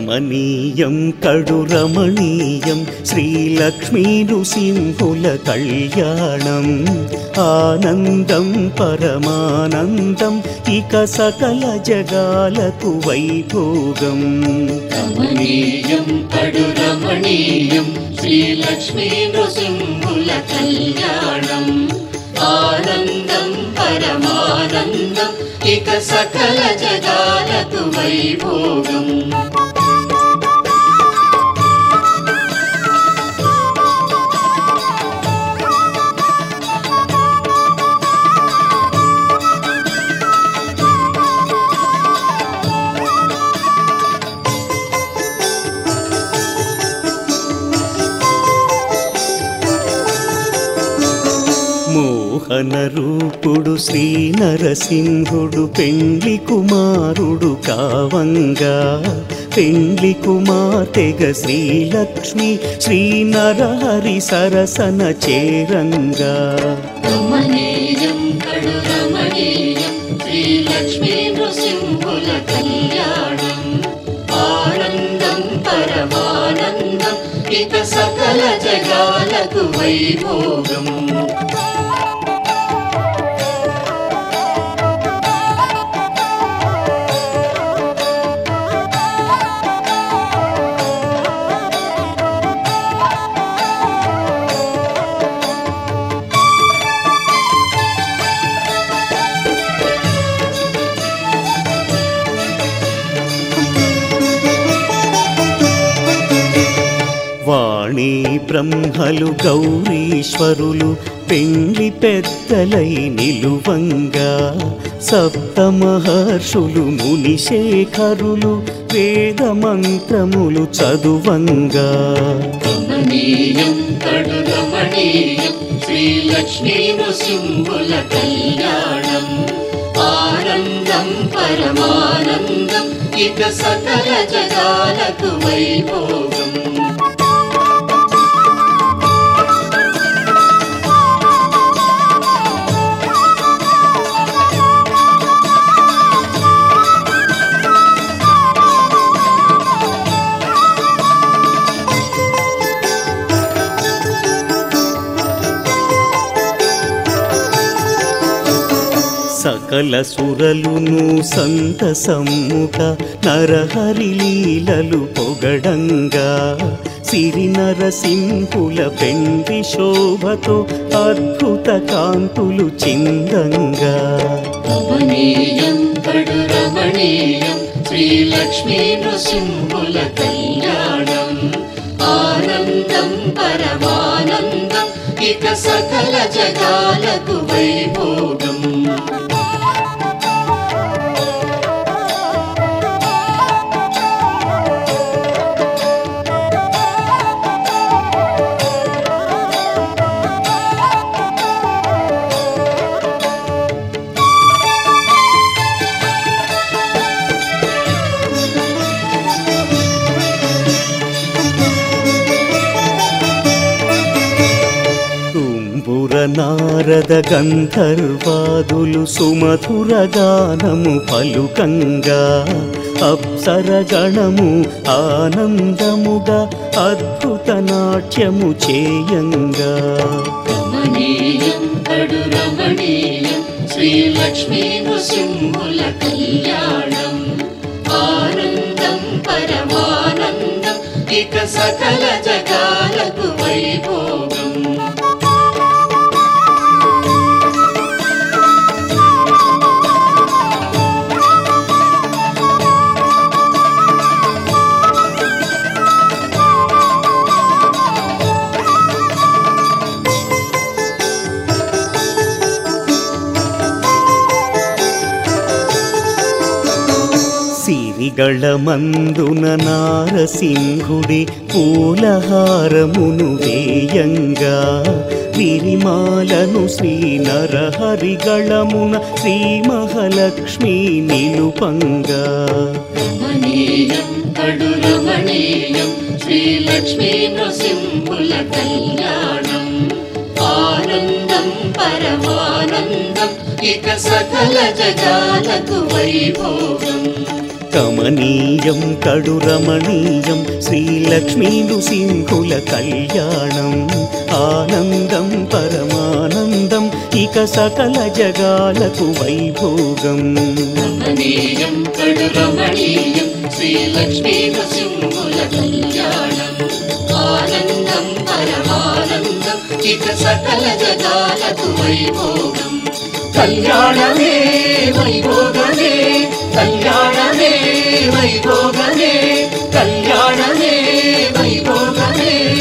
కమనీయం కడు రమణీయం శ్రీలక్ష్మీ నృసింహుల కళ్యాణం ఆనందం పరమానందం ఇక సకల జగాలకు వైభోగం రమణీయం కడు రమణీయం శ్రీలక్ష్మీ నృసింహుల కళ్యాణం ఆనందం పరమానందం ఇక సకల జగాలకు వైభోగం మోహన రూపుడు శ్రీ నరసింహుడు పెండ్లి కుమారుడు కావంగా పెండ్లి కుమార్తెగ శ్రీలక్ష్మి శ్రీ నరహరి సరసన చేరంగా రమణీయం కడు రమణీయం శ్రీలక్ష్మీ నృసింహుల కళ్యాణం ఆనందం పరమానందం ఇక సకల జగాలకు వైభోగం వాణి బ్రహ్మలు గౌరీశ్వరులు పెండ్లి పెద్దలై నిలువంగా సప్త మహర్షులు మునిశేఖరులు వేద మంత్రములు చదువంగా రమణీయం కడు రమణీయం శ్రీలక్ష్మీ నృసింహుల కళ్యాణం ఆనందం పరమానందం ఇక సకల జగాలకు వైభోగం సకల సురలును సంతసమ్ముక నరహరి లీలలు పొగడంగా సిరి నరసింహుల పెండి శోభతో అద్భుత కాంతులు చిందంగా రమణీయం కడు రమణీయం శ్రీలక్ష్మీ నృసింహుల కళ్యాణం ఆనందం పరమానందం ఇక సకల జగాలకు వైభోగం తుంబుర నారద గంధర్వాదులు సుమధుర గానము పలుకంగా అప్సర గణము ఆనందముగా అద్భుత నాట్యము చేయంగా రమణీయం కడు రమణీయం శ్రీలక్ష్మీ నృసింహుల కళ్యాణం ఆనందం పరమానందం ఇక సకల జగాలకు వైభోగం సిరిగళ మందున నారసింహుడి పూలహారమును వేయంగా విరిమాలను శ్రీ నరహరిగళమున శ్రీ మహాలక్ష్మి నిలుపంగా రమణీయం కడు రమణీయం శ్రీలక్ష్మీ నృసింహుల కళ్యాణం ఆనందం పరమానందం ఇక సకల జగాలకు వైభోగం కమనీయం కడురమణీయం శ్రీలక్ష్మీ నృసింహుల కళ్యాణం ఆనందం పరమానందం ఇక సకల జగాలకు వైభోగం రమణీయం కడు రమణీయం శ్రీలక్ష్మీ నృసింహుల కళ్యాణం ఆనందం పరమానందం ఇక సకల జగాలకు వైభోగం కళ్యాణమే వైభోగమే కళ్యాణమే వైభోగమే కళ్యాణమే వైభోగమే